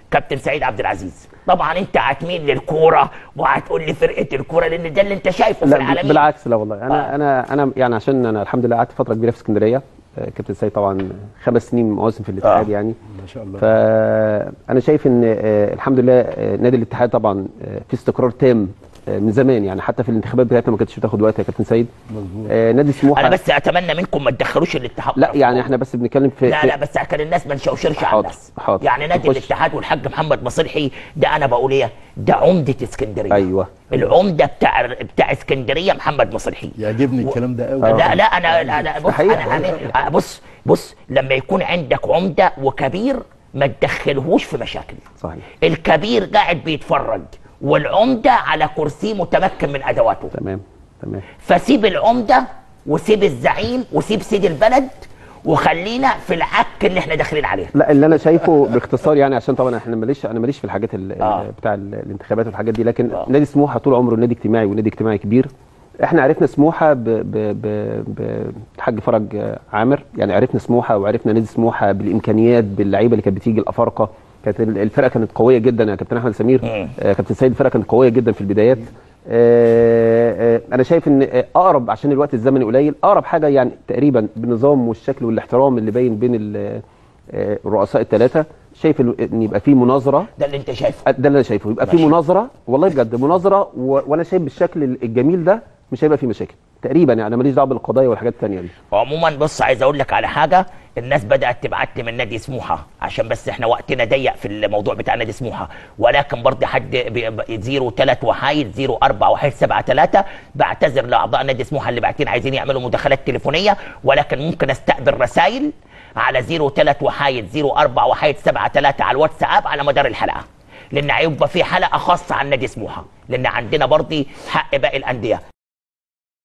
كابتن سعيد عبد العزيز طبعا انت هتميل للكوره وهتقول لي فرقه الكوره لان ده اللي انت شايفه في لا العالمين بالعكس لا والله انا آه. آه. انا انا يعني عشان انا الحمد لله قعدت فتره كبيره في اسكندريه آه، كابتن سيد طبعا خمس سنين مواسم في الاتحاد آه. آه. يعني ما شاء الله فانا شايف ان آه، الحمد لله آه، نادي الاتحاد طبعا آه، في استقرار تام آه، من زمان يعني حتى في الانتخابات بتاعتنا ما كانتش بتاخد وقت يا كابتن سيد مظبوط آه، نادي سموحه انا بس اتمنى منكم ما تدخلوش الاتحاد لا يعني احنا بس بنتكلم في لا في- لا بس عشان الناس ما نشوشرش على حاضر، الناس حاضر. يعني نادي نخش. الاتحاد والحاج محمد مصلحي ده انا بقول ايه ده عمده اسكندريه ايوه العمده بتاع بتاع اسكندريه محمد مصلحي يعجبني الكلام ده قوي لا لا انا لا لا بص حقيقة. انا انا بص بص لما يكون عندك عمده وكبير ما تدخلهوش في مشاكل صحيح الكبير قاعد بيتفرج والعمده على كرسي متمكن من ادواته تمام تمام فسيب العمده وسيب الزعيم وسيب سيد البلد وخلينا في العك اللي احنا داخلين عليه لا اللي انا شايفه باختصار يعني عشان طبعا احنا ماليش انا ماليش في الحاجات ال- آه. ال- بتاع ال- الانتخابات والحاجات دي لكن آه. نادي سموحه طول عمره نادي اجتماعي ونادي اجتماعي كبير احنا عرفنا سموحه ب- ب- ب- ب- بالحاج فرج آه، عامر يعني عرفنا سموحه وعرفنا نادي سموحه بالامكانيات باللعيبه اللي كانت بتيجي الافارقه كانت ال- الفرقه كانت قويه جدا يا كابتن احمد سمير مم. آه، كابتن سيد الفرقه كانت قويه جدا في البدايات آه، آه، انا شايف ان آه، اقرب عشان الوقت الزمني قليل اقرب حاجه يعني تقريبا بالنظام والشكل والاحترام اللي باين بين ال- آه، الرؤساء الثلاثه شايف ال- ان يبقى في مناظره ده اللي انت شايفه ده اللي انا شايفه يبقى في ماشي. مناظره والله بجد مناظره و... وانا شايف بالشكل الجميل ده مش هيبقى في مشاكل تقريبا يعني انا ماليش دعوه بالقضايا والحاجات الثانيه دي عموما بص عايز اقول لك على حاجه الناس بدات تبعت لي من نادي سموحه عشان بس احنا وقتنا ضيق في الموضوع بتاع نادي سموحه ولكن برضه حد بي- ب- زيرو تلات وحايد زيرو أربعة وحيد سبعة تلاتة بعتذر لاعضاء نادي سموحه اللي باعتين عايزين يعملوا مداخلات تليفونيه ولكن ممكن استقبل رسائل على زيرو تلات وحايد زيرو أربعة وحيد سبعة تلاتة على الواتساب على مدار الحلقه لان هيبقى في حلقه خاصه عن نادي سموحه لان عندنا برضه حق باقي الانديه